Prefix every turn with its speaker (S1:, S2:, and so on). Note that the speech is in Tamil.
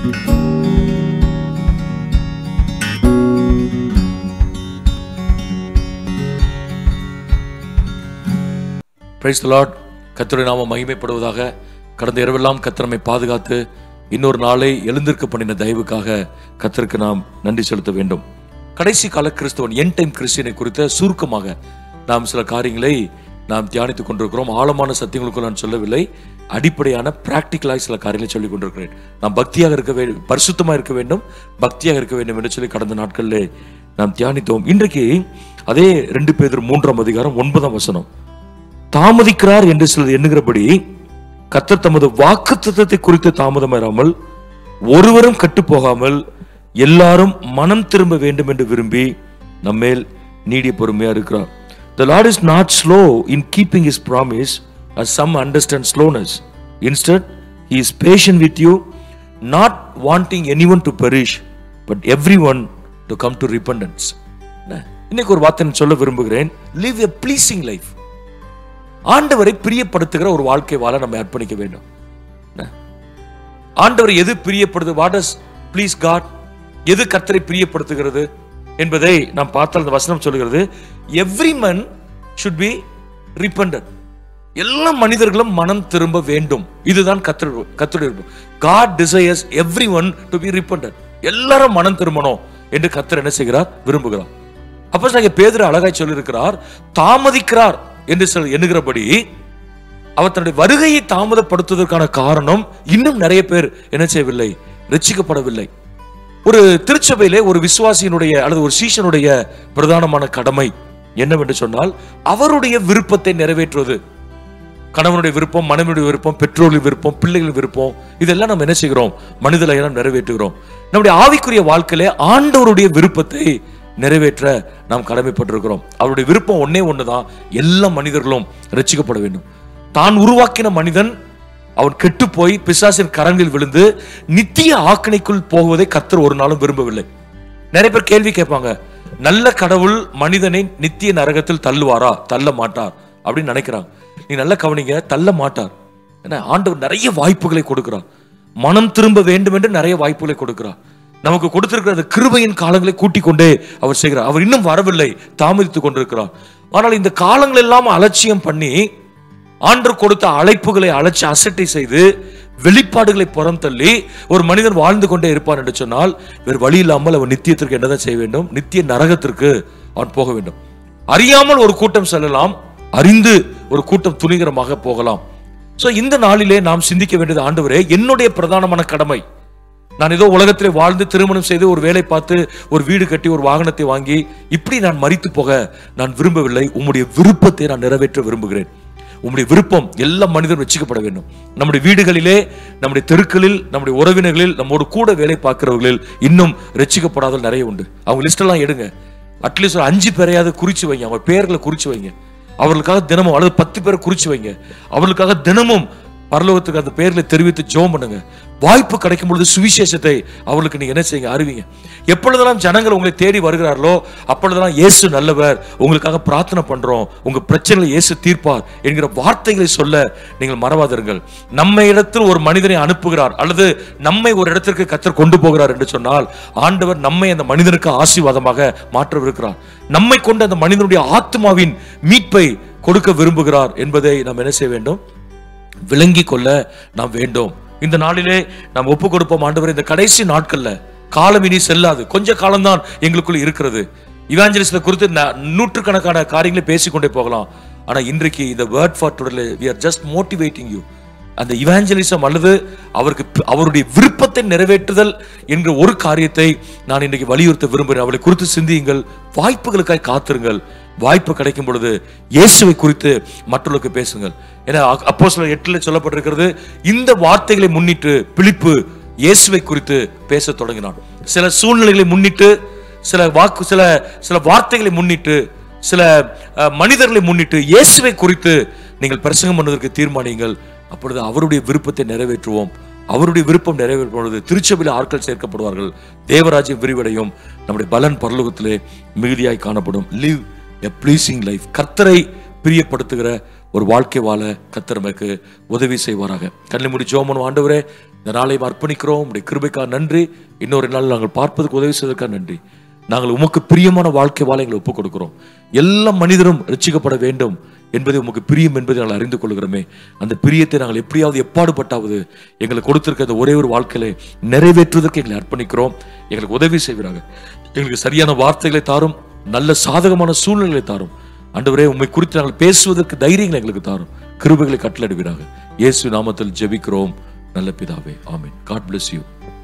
S1: பிரைஸ் லார்ட் கர்த்தருடைய நாம மகிமைப்படுவதாக கடந்த இரவெல்லாம் கத்திரமை பாதுகாத்து இன்னொரு நாளை எழுந்திருக்க பண்ணின தயவுக்காக கத்தருக்கு நாம் நன்றி செலுத்த வேண்டும் கடைசி கால கிறிஸ்தவன் என் டைம் கிறிஸ்டியனை குறித்த சுருக்கமாக நாம் சில காரியங்களை நாம் தியானித்துக் கொண்டிருக்கிறோம் ஆழமான சத்தியங்களுக்குள் நான் சொல்லவில்லை அடிப்படையான பிராக்டிக்கலாக சில காரியங்களை சொல்லிக் கொண்டிருக்கிறேன் நாம் பக்தியாக இருக்க வேண்டும் பரிசுத்தமாக இருக்க வேண்டும் பக்தியாக இருக்க வேண்டும் என்று சொல்லி கடந்த நாட்களிலே நாம் தியானித்தோம் இன்றைக்கு அதே ரெண்டு பேர் மூன்றாம் அதிகாரம் ஒன்பதாம் வசனம் தாமதிக்கிறார் என்று சிலர் எண்ணுகிறபடி கர்த்தர் தமது வாக்குத்தத்தத்தை குறித்து தாமதமாயிராமல் ஒருவரும் கட்டு போகாமல் எல்லாரும் மனம் திரும்ப வேண்டும் என்று விரும்பி நம்மேல் நீடிய பொறுமையா இருக்கிறார் The Lord is not slow in keeping his promise as some understand slowness. Instead, he is patient with you, not wanting anyone to perish, but everyone to come to repentance. என்ன? இன்னைக்கு ஒரு வார்த்தை நான் சொல்ல விரும்புகிறேன் live a pleasing life ஆண்டவரை பிரியப்படுத்துகிற ஒரு வாழ்க்கை வாழ நம்ம அர்ப்பணிக்க வேண்டும் என்ன? ஆண்டவர் எது பிரியப்படுது வாட் இஸ் ப்ளீஸ் காட் எது கர்த்தரை பிரியப்படுத்துகிறது என்பதை நாம் பார்த்தால் அந்த வசனம் சொல்லுகிறது every man should be repented எல்லா மனிதர்களும் மனம் திரும்ப வேண்டும் இதுதான் கத்தர் கத்தருடைய விருப்பம் God desires everyone to be repented எல்லாரும் மனம் திரும்பணும் என்று கத்தர் என்ன செய்கிறார் விரும்புகிறார் அப்போ நாங்க பேதர் அழகாய் சொல்லியிருக்கிறார் தாமதிக்கிறார் என்று சொல் எண்ணுகிறபடி அவர் தன்னுடைய வருகையை தாமதப்படுத்துவதற்கான காரணம் இன்னும் நிறைய பேர் என்ன செய்யவில்லை ரட்சிக்கப்படவில்லை ஒரு திருச்சபையிலே ஒரு விசுவாசியினுடைய அல்லது ஒரு சீஷனுடைய பிரதானமான கடமை என்னவென்று சொன்னால் அவருடைய விருப்பத்தை நிறைவேற்றுவது கணவனுடைய விருப்பம் மனைவியுடைய விருப்பம் பெற்றோரின் விருப்பம் பிள்ளைகளின் விருப்பம் இதெல்லாம் நம்ம என்ன செய்கிறோம் மனிதலை நாம் நிறைவேற்றுகிறோம் நம்முடைய ஆவிக்குரிய வாழ்க்கையிலே ஆண்டவருடைய விருப்பத்தை நிறைவேற்ற நாம் கடமைப்பட்டிருக்கிறோம் அவருடைய விருப்பம் ஒன்னே ஒண்ணுதான் எல்லா மனிதர்களும் ரட்சிக்கப்பட வேண்டும் தான் உருவாக்கின மனிதன் அவன் கெட்டு போய் பிசாசின் கரங்களில் விழுந்து நித்திய ஆக்கணைக்குள் போவதை கர்த்தர் ஒரு நாளும் விரும்பவில்லை நிறைய பேர் கேள்வி கேட்பாங்க நல்ல கடவுள் மனிதனை நித்திய நரகத்தில் தள்ளுவாரா தள்ள மாட்டார் அப்படின்னு நினைக்கிறாங்க நீ நல்ல கவனிங்க தள்ள மாட்டார் ஏன்னா ஆண்டவர் நிறைய வாய்ப்புகளை கொடுக்கிறார் மனம் திரும்ப வேண்டும் என்று நிறைய வாய்ப்புகளை கொடுக்கிறார் நமக்கு கொடுத்திருக்கிற அந்த கிருபையின் காலங்களை கூட்டிக் கொண்டே அவர் செய்கிறார் அவர் இன்னும் வரவில்லை தாமதித்துக் கொண்டிருக்கிறார் ஆனால் இந்த காலங்கள் எல்லாம் அலட்சியம் பண்ணி ஆண்டர் கொடுத்த அழைப்புகளை அழைச்சு அசட்டை செய்து வெளிப்பாடுகளை புறம் தள்ளி ஒரு மனிதன் வாழ்ந்து கொண்டே இருப்பான் என்று சொன்னால் வேறு வழி இல்லாமல் அவன் நித்தியத்திற்கு என்னதான் செய்ய வேண்டும் நித்திய நரகத்திற்கு அவன் போக வேண்டும் அறியாமல் ஒரு கூட்டம் செல்லலாம் அறிந்து ஒரு கூட்டம் துணிகரமாக போகலாம் சோ இந்த நாளிலே நாம் சிந்திக்க வேண்டியது ஆண்டவரே என்னுடைய பிரதானமான கடமை நான் ஏதோ உலகத்திலே வாழ்ந்து திருமணம் செய்து ஒரு வேலை பார்த்து ஒரு வீடு கட்டி ஒரு வாகனத்தை வாங்கி இப்படி நான் மறித்து போக நான் விரும்பவில்லை உம்முடைய விருப்பத்தை நான் நிறைவேற்ற விரும்புகிறேன் உம்முடைய விருப்பம் எல்லா மனிதரும் வச்சுக்கப்பட வேண்டும் நம்முடைய வீடுகளிலே நம்முடைய தெருக்களில் நம்முடைய உறவினர்களில் நம்மோடு கூட வேலை பார்க்கிறவர்களில் இன்னும் ரட்சிக்கப்படாத நிறைய உண்டு அவங்க லிஸ்ட் எல்லாம் எடுங்க அட்லீஸ்ட் ஒரு அஞ்சு பேரையாவது குறிச்சு வைங்க அவங்க பேர்களை குறிச்சு வைங்க அவர்களுக்காக தினமும் அல்லது பத்து பேரை குறிச்சு வைங்க அவர்களுக்காக தினமும் பரலோகத்துக்கு அந்த பேர்ல தெரிவித்து ஜெபம் பண்ணுங்க வாய்ப்பு கிடைக்கும் பொழுது சுவிசேஷத்தை அவர்களுக்கு நீங்க என்ன செய்யுங்க அறிவிங்க எப்பொழுதெல்லாம் ஜனங்கள் உங்களை தேடி வருகிறார்களோ அப்பொழுதெல்லாம் இயேசு நல்லவர் உங்களுக்காக பிரார்த்தனை பண்றோம் உங்க பிரச்சனைகளை இயேசு தீர்ப்பார் என்கிற வார்த்தைகளை சொல்ல நீங்கள் மறவாதிருங்கள் நம்ம இடத்தில் ஒரு மனிதனை அனுப்புகிறார் அல்லது நம்மை ஒரு இடத்திற்கு கத்தர் கொண்டு போகிறார் என்று சொன்னால் ஆண்டவர் நம்மை அந்த மனிதனுக்கு ஆசீர்வாதமாக மாற்றவிருக்கிறார் நம்மை கொண்டு அந்த மனிதனுடைய ஆத்மாவின் மீட்பை கொடுக்க விரும்புகிறார் என்பதை நாம் என்ன செய்ய வேண்டும் விளங்கி கொள்ள நாம் வேண்டும் இந்த நாளிலே நாம் ஒப்பு கொடுப்போம் ஆண்டவர் இந்த கடைசி நாட்கள்ல காலம் இனி செல்லாது கொஞ்ச காலம்தான் எங்களுக்குள்ள இருக்கிறது இவாஞ்சலிஸ்ட குறித்து ந- நூற்றுக்கணக்கான காரியங்களை பேசிக்கொண்டே போகலாம் ஆனா இன்றைக்கு இந்த word for today we are just motivating you அந்த இவாஞ்சலிசம் அல்லது அவருக்கு பி- அவருடைய விருப்பத்தை நிறைவேற்றுதல் என்கிற ஒரு காரியத்தை நான் இன்றைக்கு வலியுறுத்த விரும்புகிறேன் அவளை குறித்து சிந்தியுங்கள் வாய்ப்புகளுக்காய் காத்திருங்கள் வாய்ப்பு கிடைக்கும் பொழுது இயேசுவை குறித்து மற்றவர்களுக்கு பேசுங்கள் ஏன்னா அப்போ சில எட்டுல சொல்லப்பட்டிருக்கிறது இந்த வார்த்தைகளை முன்னிட்டு பிலிப்பு இயேசுவை குறித்து பேசத் தொடங்கினான் சில சூழ்நிலைகளை முன்னிட்டு சில வாக்கு சில சில வார்த்தைகளை முன்னிட்டு சில அஹ், மனிதர்களை முன்னிட்டு இயேசுவை குறித்து நீங்கள் பிரசங்கம் பண்ணுவதற்கு தீர்மானியுங்கள் அப்பொழுது அவருடைய விருப்பத்தை நிறைவேற்றுவோம் அவருடைய விருப்பம் நிறைவேறும் பொழுது திருச்சபையில் ஆட்கள் சேர்க்கப்படுவார்கள் தேவராஜ்யம் விரிவடையும் நம்முடைய பலன் பரலோகத்திலே மிகுதியாய் காணப்படும் லிவ் எ ப்ளீசிங் லைஃப் கர்த்தரை பிரியப்படுத்துகிற ஒரு வாழ்க்கை வாழ கத்தர் நமக்கு உதவி செய்வாராக கண்ணை மூடி ஜோமன் ஆண்டவரே இந்த நாளை அர்ப்பணிக்கிறோம் உடைய கிருபைக்காக நன்றி இன்னொரு நாள் நாங்கள் பார்ப்பதற்கு உதவி செய்வதற்காக நன்றி நாங்கள் உமக்கு பிரியமான வாழ்க்கை வாழ எங்களை ஒப்புக் கொடுக்கிறோம் எல்லா மனிதரும் ரட்சிக்கப்பட வேண்டும் என்பது உமக்கு பிரியம் என்பதை நாங்கள் அறிந்து கொள்கிறோமே அந்த பிரியத்தை நாங்கள் எப்படியாவது எப்பாடுபட்டாவது எங்களுக்கு கொடுத்திருக்க அந்த ஒரே ஒரு வாழ்க்கையில நிறைவேற்றுவதற்கு எங்களை அர்ப்பணிக்கிறோம் எங்களுக்கு உதவி செய்கிறாங்க எங்களுக்கு சரியான வார்த்தைகளை தாரும் நல்ல சாதகமான சூழ்நிலைகளை தாரும் ஆண்டவரே உண்மை குறித்து நாங்கள் பேசுவதற்கு தைரியங்களை எங்களுக்கு தாரும் கிருபைகளை கட்டளடுவீராக இயேசு நாமத்தில் ஜெபிக்கிறோம் நல்ல பிதாவே ஆமென் காட் bless யூ